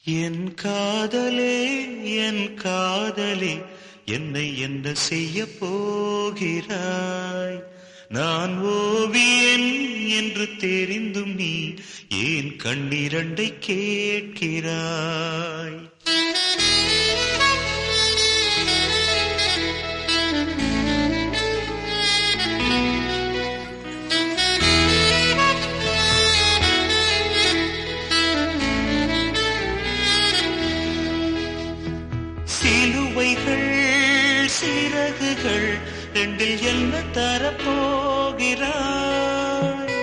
என் காதலே என் காதலே என்னை என்ன செய்ய போகிறாய் நான் ஓவியன் என்று தெரிந்தும் நீ ஏன் கண்ணிரண்டை கேட்கிறாய் சிலுவைகள் சிறகுகள் ரெண்டில் என்ன தரப்போகிறாய்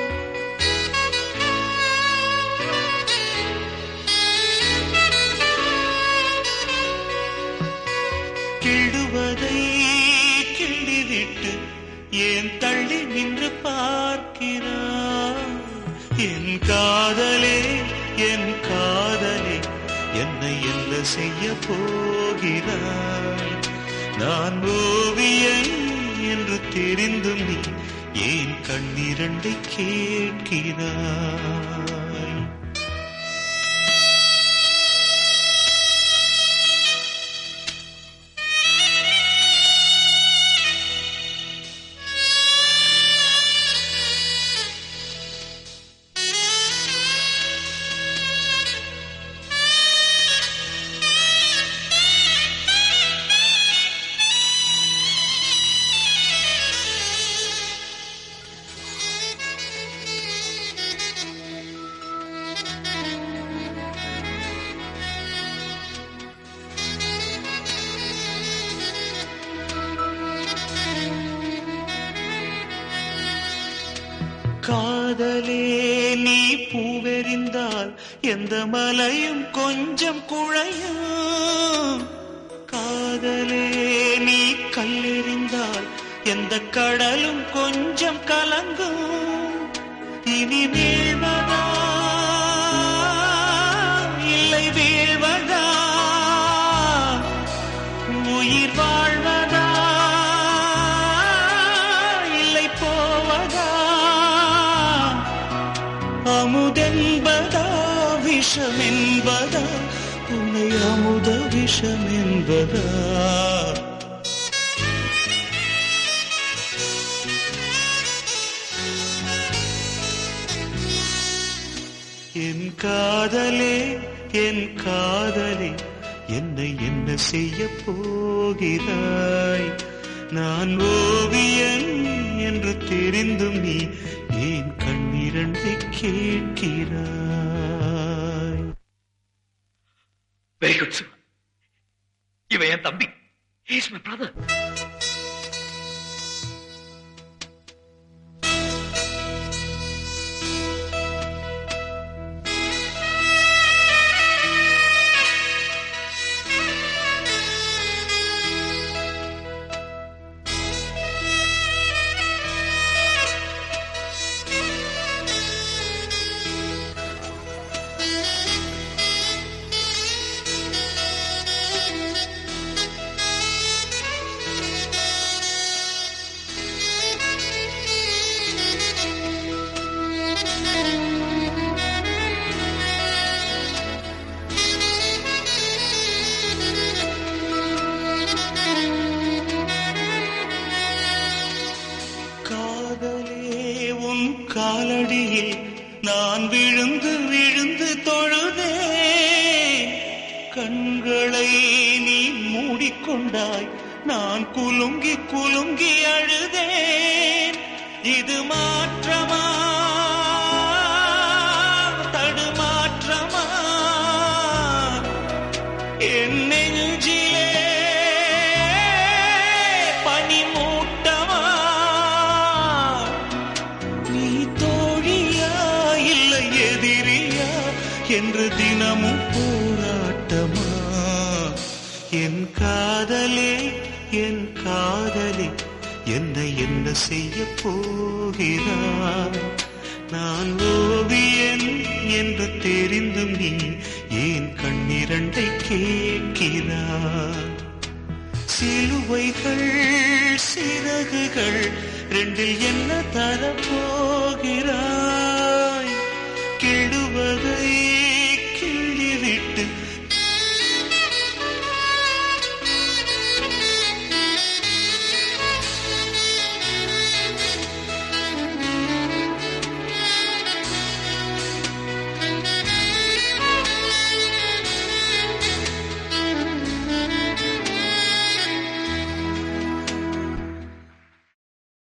கிள்ளுவதை கிள்ளிவிட்டு ஏன் தள்ளி நின்று பார்க்கிறாய் என் காதலே என் காதலே என்னை என்ன செய்ய போகிறாய் நான் ஓவியன் என்று தெரிந்தும் நீ ஏன் கண்ணிரண்டை கேட்கிறாய் காதலே நீ பூவெறிந்தால் எந்த மலையும் கொஞ்சம் குழையும் காதலே நீ கல்லெறிந்தால் எந்த கடலும் கொஞ்சம் கலங்கும் இனி வீழ்வதா இல்லை வீழ்வதா உயிர் வாழ்வதா இல்லை போவதா அமுதென்பதா விஷமென்பதா உன்னை அமுத விஷமென்பதா என் காதலே என் காதலே என்னை என்ன செய்ய போகிறாய் நான் ஓவியன் என்று தெரிந்தும் நீ ஏன் கண்ணிரண்டை கேட்கிறாய் வெரி குட் சார் இவன் என் தம்பி இஸ் மை பிரதர் காதலே உன் காலடியில் நான் விழுந்து விழுந்து தொழுதே கண்களை நீ மூடிக்கொண்டாய் நான் குலுங்கி குலுங்கி அழுதேன் இது மாற்றமா தடுமாற்றமா என் நெஞ்சிலே பனிமூட்டமா நீ தோழியா இல்லை எதிரியா என்று தினமும் போராட்டமா என் காதலே என் காதலே என்னை என்ன செய்ய போகிறாய் நான் ஓவியன் என்று தெரிந்தும் நீ ஏன் கண்ணிரண்டை கேட்கிறாய் சிலுவைகள் சிறகுகள் ரெண்டில் என்ன தரப்போகிறாய் கிடுவதை